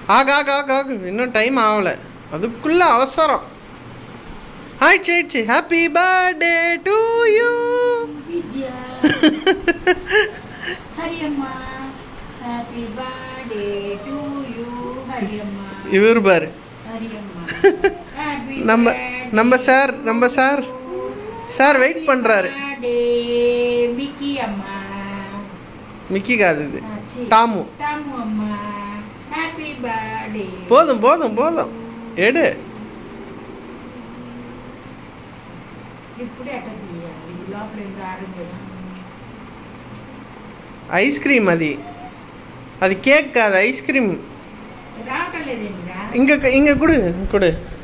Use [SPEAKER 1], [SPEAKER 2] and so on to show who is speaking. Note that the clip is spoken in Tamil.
[SPEAKER 1] ஆக ஆக ஆக ஆகு இன்னும் டைம் ஆகலை அதுக்குள்ள அவசரம் ஆயிடுச்சு ஆயிடுச்சு happy birthday to you
[SPEAKER 2] Vidya Hariyamma happy birthday to you Hariyamma
[SPEAKER 1] இவர் பாரு
[SPEAKER 2] ஹரியம்மா ஹாப்பி
[SPEAKER 1] நம்ம நம்ம சார் நம்ம சார் சார் வெயிட் பண்றாரு
[SPEAKER 2] பர்த்டே மிக்கி அம்மா
[SPEAKER 1] மிக்கி காது இது
[SPEAKER 2] ஆ, சரி.
[SPEAKER 1] டாமு
[SPEAKER 2] டாமு அம்மா ஹாப்பி பர்த்டே
[SPEAKER 1] போதும் போதும் போதும் எடு
[SPEAKER 2] ఇప్పుడే అట్ట తీయాలి లోపల ఇంకా ఆడుంది
[SPEAKER 1] ஐஸ் கிரீம் அது அது கேக் காது ஐஸ் கிரீம்
[SPEAKER 2] రావటం లేదండి
[SPEAKER 1] இங்க இங்க கொடு கொடு